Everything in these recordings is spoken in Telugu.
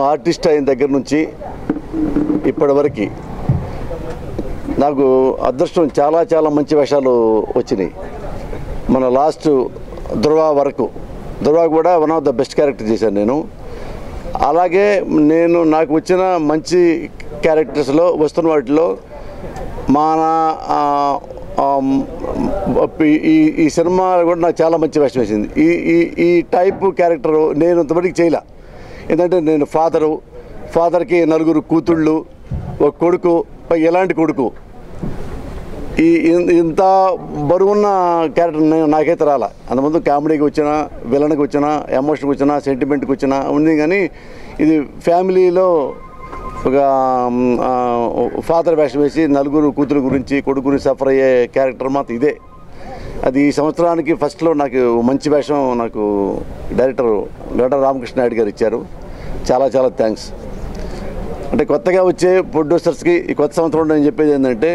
ఆర్టిస్ట్ అయిన దగ్గర నుంచి ఇప్పటివరకు నాకు అదృష్టం చాలా చాలా మంచి వేషాలు వచ్చినాయి మన లాస్ట్ ధృవ వరకు ధృవ కూడా one of the best character చేశాను నేను అలాగే నేను నాకు వచ్చిన మంచి క్యారెక్టర్స్లో వస్తున్న వాటిలో మన ఆ, ఆ, ఈ- ఈ ఈ సినిమా కూడా నాకు చాలా మంచి వేషం వేసింది ఈ ఈ ఈ టైప్ క్యారెక్టర్ నేను ఇంతవరకు చేయలే ఎందుకంటే నేను ఫాదరు ఫాదర్కి నలుగురు కూతుళ్ళు ఒక కొడుకు ఎలాంటి కొడుకు ఈ ఇన్- ఇంత బరువున్న క్యారెక్టర్ నేను నాకైతే రాలా అంతకుముందు కామెడీకి వచ్చిన విలన్కి వచ్చిన ఎమోషన్కి వచ్చిన సెంటిమెంట్కి వచ్చిన ఉంది కానీ ఇది ఫ్యామిలీలో ఒక ఫాదర్ వేషం వేసి నలుగురు కూతురు గురించి కొడుకు గురించి సఫర్ అయ్యే క్యారెక్టర్ మాత్రం ఇదే అది ఈ సంవత్సరానికి ఫస్ట్లో నాకు మంచి వేషం నాకు డైరెక్టర్ గడ రామకృష్ణ నాయుడు గారు ఇచ్చారు చాలా చాలా థ్యాంక్స్ అంటే కొత్తగా వచ్చే ప్రొడ్యూసర్స్కి ఈ కొత్త సంవత్సరం నేను చెప్పేది ఏంటంటే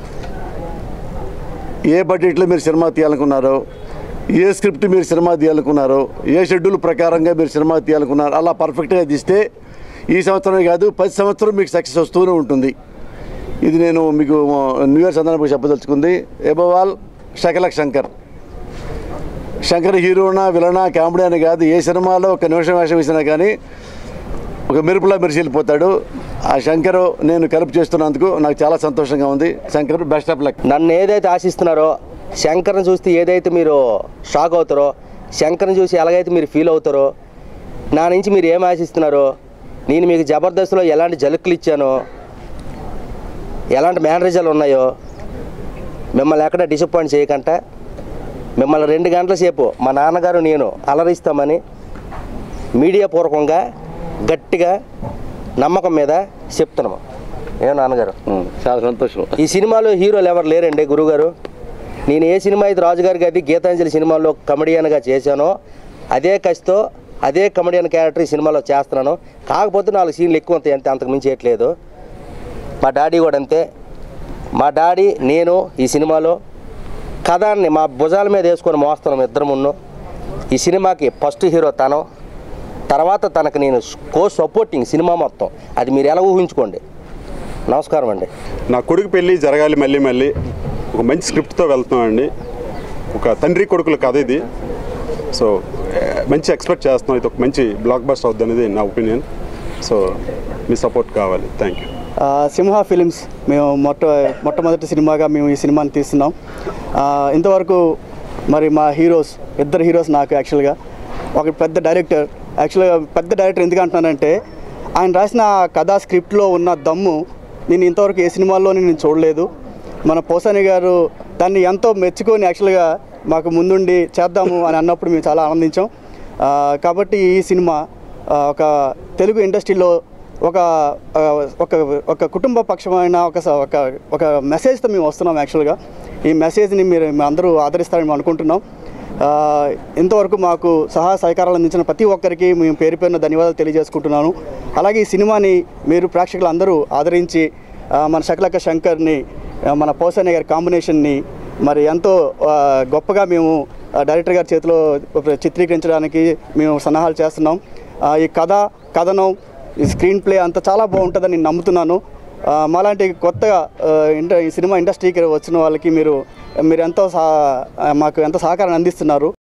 ఏ బడ్జెట్లో మీరు సినిమా తీయాలనుకున్నారో ఏ స్క్రిప్ట్ మీరు సినిమా తీయాలనుకున్నారో ఏ షెడ్యూల్ ప్రకారంగా మీరు సినిమా తీయాలనుకున్నారో అలా పర్ఫెక్ట్గా తీస్తే ఈ సంవత్సరమే కాదు ప్రతి సంవత్సరం మీకు సక్సెస్ వస్తూనే ఉంటుంది ఇది నేను మీకు న్యూ ఇయర్ సందర్భంగా చెప్పదలుచుకుంది ఎబోవాల్ శకలక్ శంకర్ శంకర్ హీరోనా విలనా కామెడీ అని కాదు ఏ సినిమాలో ఒక నిమిషం వేషం వేసినా కానీ ఒక మెరుపులా మెరిసిల్లిపోతాడు ఆ శంకర్ నేను కలుపు చేస్తున్నందుకు నాకు చాలా సంతోషంగా ఉంది శంకర్ బెస్ట్ ఆఫ్ లక్ నన్ను ఏదైతే ఆశిస్తున్నారో శంకర్ని చూస్తే ఏదైతే మీరు షాక్ అవుతారో శంకర్ని చూసి ఎలాగైతే మీరు ఫీల్ అవుతారో నా నుంచి మీరు ఏం ఆశిస్తున్నారో నేను మీకు జబర్దస్త్లో ఎలాంటి జలుకులు ఇచ్చానో ఎలాంటి మేనరేజర్లు ఉన్నాయో మిమ్మల్ని ఎక్కడ డిసప్పాయింట్ చేయకుండా మిమ్మల్ని రెండు గంటల సేపు మా నాన్నగారు నేను అలరిస్తామని మీడియా పూర్వకంగా గట్టిగా నమ్మకం మీద చెప్తున్నాము ఏం నాన్నగారు ఉం, చాలా సంతోషం ఈ సినిమాలో హీరోలు ఎవరు లేరండి గురుగారు నేను ఏ సినిమా అయితే రాజుగారి గారి గీతాంజలి సినిమాలో కమెడియన్గా చేశానో అదే కసితో అదే కమెడియన్ క్యారెక్టర్ ఈ సినిమాలో చేస్తున్నాను కాకపోతే నాలుగు సీన్లు ఎక్కువ ఉంటాయి అంతే అంతకు మించి చేయట్లేదు మా డాడీ కూడా అంతే మా డాడీ నేను ఈ సినిమాలో కథాన్ని మా భుజాల మీద వేసుకొని మోస్తున్నాం ఇద్దరమును ఈ సినిమాకి ఫస్ట్ హీరో తను తర్వాత తనకు నేను కో సపోర్టింగ్ సినిమా మొత్తం అది మీరు ఎలా ఊహించుకోండి నమస్కారం అండి నా కొడుకు పెళ్ళి జరగాలి మళ్ళీ మళ్ళీ ఒక మంచి స్క్రిప్ట్తో వెళ్తున్నామండి ఒక తండ్రి కొడుకుల కథ ఇది సో ఏ, మంచి ఎక్స్పెక్ట్ చేస్తున్నాం ఇది ఒక మంచి బ్లాక్ బస్టర్ అవుద్ది అనేది నా ఒపీనియన్ సో మీ సపోర్ట్ కావాలి థ్యాంక్ యూ ఆ, సింహ ఫిలిమ్స్ మేము మొట్ట మొట్టమొదటి సినిమాగా మేము ఈ సినిమాని తీస్తున్నాం ఆ, ఇంతవరకు మరి మా హీరోస్ ఇద్దరు హీరోస్ నాకు యాక్చువల్గా ఒక పెద్ద డైరెక్టర్ యాక్చువల్గా పెద్ద డైరెక్టర్ ఎందుకు అంటున్నానంటే ఆయన రాసిన ఆ కథా స్క్రిప్ట్లో ఉన్న దమ్ము నేను ఇంతవరకు ఏ సినిమాల్లో నేను చూడలేదు మన పోసాని గారు దాన్ని ఎంతో మెచ్చుకొని యాక్చువల్గా మాకు ముందుండి చేద్దాము అని అన్నప్పుడు మేము చాలా ఆనందించాం ఆ, కాబట్టి ఈ సినిమా ఆ, ఒక తెలుగు ఇండస్ట్రీలో ఒక ఆ, ఒక ఒక కుటుంబ పక్షమైన ఒక స- ఒక ఒక మెసేజ్తో మేము వస్తున్నాం యాక్చువల్గా ఈ మెసేజ్ని మీరు మీ అందరూ ఆదరిస్తారని మేము అనుకుంటున్నాం ఆ, ఇంతవరకు మాకు సహాయ సహకారాలు అందించిన ప్రతి ఒక్కరికి మేము పేరు పేరున ధన్యవాదాలు తెలియజేసుకుంటున్నాను అలాగే ఈ సినిమాని మీరు ప్రేక్షకులు అందరూ ఆదరించి ఆ, మన శకలక శంకర్ని ఆ, మన పోసాని గారి కాంబినేషన్ని మరి ఎంతో ఆ, గొప్పగా మేము ఆ, డైరెక్టర్ గారి చేతిలో చిత్రీకరించడానికి మేము సన్నాహాలు చేస్తున్నాం ఆ, ఈ కథ కథనం ఈ స్క్రీన్ ప్లే అంతా చాలా బాగుంటుందని నేను నమ్ముతున్నాను ఆ, మాలాంటి కొత్తగా ఆ, ఇండ ఈ సినిమా ఇండస్ట్రీకి వచ్చిన వాళ్ళకి మీరు మీరు ఎంతో సహ మాకు ఎంతో సహకారాన్ని అందిస్తున్నారు